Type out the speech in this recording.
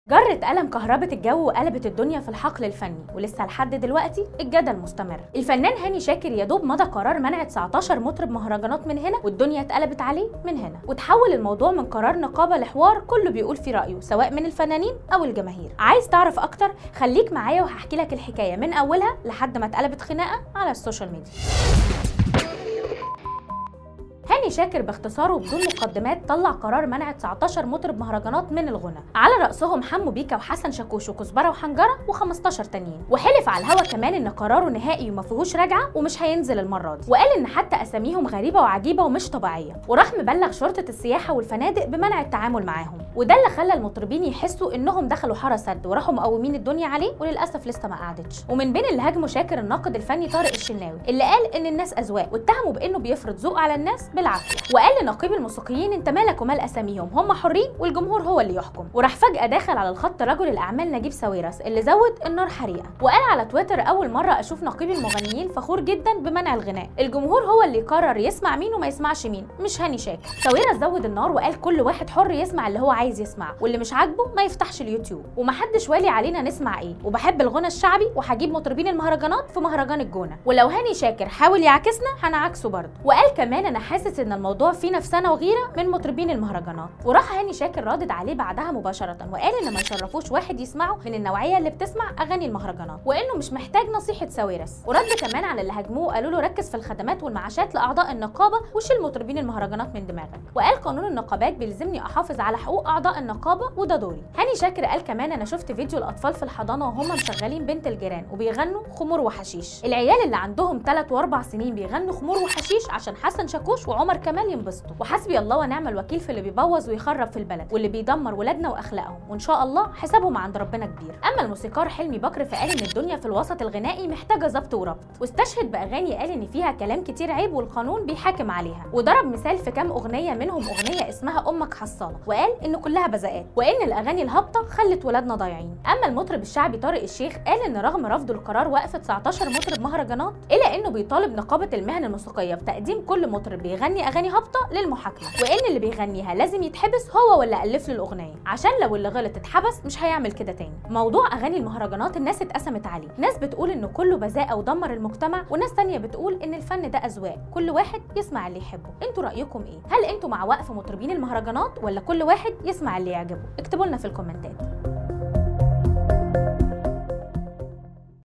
جرت قلم كهربة الجو وقلبت الدنيا في الحقل الفني ولسه لحد دلوقتي الجدل مستمر الفنان هاني شاكر يا دوب مضى قرار منع 19 مطرب مهرجانات من هنا والدنيا اتقلبت عليه من هنا وتحول الموضوع من قرار نقابة لحوار كله بيقول فيه رأيه سواء من الفنانين أو الجماهير عايز تعرف أكتر خليك معايا وهحكي لك الحكاية من أولها لحد ما اتقلبت خناقة على السوشيال ميديا هاني شاكر باختصار وبدون مقدمات طلع قرار منع 19 مطرب مهرجانات من الغنى على رأسهم حمو بيكا وحسن شاكوش وكزبره وحنجره و15 تانيين وحلف على الهوا كمان ان قراره نهائي وما فيهوش رجعه ومش هينزل المره دي وقال ان حتى اساميهم غريبه وعجيبه ومش طبيعيه وراح مبلغ شرطه السياحه والفنادق بمنع التعامل معاهم وده اللي خلى المطربين يحسوا انهم دخلوا حاره سد وراحوا مقومين الدنيا عليه وللاسف لسه ما قعدتش ومن بين اللي هاجموا شاكر الناقد الفني طارق الشناوي اللي قال ان الناس اذواق واتهموا بانه بيفرض ذوق على الناس بالعافيه وقال لنقيب الموسيقيين انت مالك ومال اساميهم هم حرين والجمهور هو اللي يحكم وراح فجاه داخل على الخط رجل الاعمال نجيب ساويرس اللي زود النار حريقه وقال على تويتر اول مره اشوف نقيب المغنيين فخور جدا بمنع الغناء الجمهور هو اللي يقرر يسمع مين وما يسمعش مين مش هاني شاكر ساويرس زود النار وقال كل واحد حر يسمع اللي هو عايز يسمعه واللي مش عاجبه ما يفتحش اليوتيوب ومحدش والي علينا نسمع ايه وبحب الغنى الشعبي وهجيب مطربين المهرجانات في مهرجان الجونه ولو هاني شاكر حاول يعكسنا هنعكسه برضه وقال كمان انا حاسس ان الموضوع فيه نفسنا وغيره من مطربين المهرجانات وراح هاني شاكر رادد عليه بعدها مباشره وقال ان ما يشرفوش واحد يسمعه من النوعيه اللي بتسمع اغاني المهرجانات وانه مش محتاج نصيحه ساويرس ورد كمان على اللي هاجموه قالوا له ركز في الخدمات والمعاشات لاعضاء النقابه وشيل مطربين المهرجانات من دماغك وقال قانون النقابات بيلزمني احافظ على حقوق اعضاء النقابه وده دوري هاني شاكر قال كمان انا شفت فيديو الاطفال في الحضانه وهم مشغلين بنت الجيران وبيغنوا خمور وحشيش العيال اللي عندهم 3 و4 سنين بيغنوا خمور وحشيش عشان حسن شاكوش وعمر كمال ينبسطوا وحسبي الله ونعم الوكيل في اللي بيبوظ ويخرب في البلد واللي بيدمر ولادنا واخلاقهم وان شاء الله حسابهم عند ربنا كبير اما الموسيقار حلمي بكر فقال ان الدنيا في الوسط الغنائي محتاجه ضبط وربط واستشهد باغاني قال ان فيها كلام كتير عيب والقانون بيحاكم عليها وضرب مثال في كام اغنيه منهم اغنيه اسمها امك حصاله وقال ان كلها بذاءات وان الاغاني الهابطه خلت ولادنا ضايعين اما المطرب الشعبي طارق الشيخ قال ان رغم رفضه القرار وقفه 19 مطرب مهرجانات الا انه بيطالب نقابه المهن الموسيقيه بتقديم كل مطرب بيغني اغاني هابطه للمحاكمه وان اللي بيغنيها لازم يتحبس هو ولا الف له الاغنيه عشان لو اللي غلط اتحبس مش هيعمل كده تاني موضوع اغاني المهرجانات الناس اتقسمت عليه ناس بتقول انه كله بذاءه ودمر المجتمع وناس تانية بتقول ان الفن ده اذواق كل واحد يسمع اللي يحبه انتوا رايكم ايه هل انتوا مع وقف مطربين المهرجانات ولا كل واحد يسمع اللي يعجبه اكتبوا لنا في الكومنتات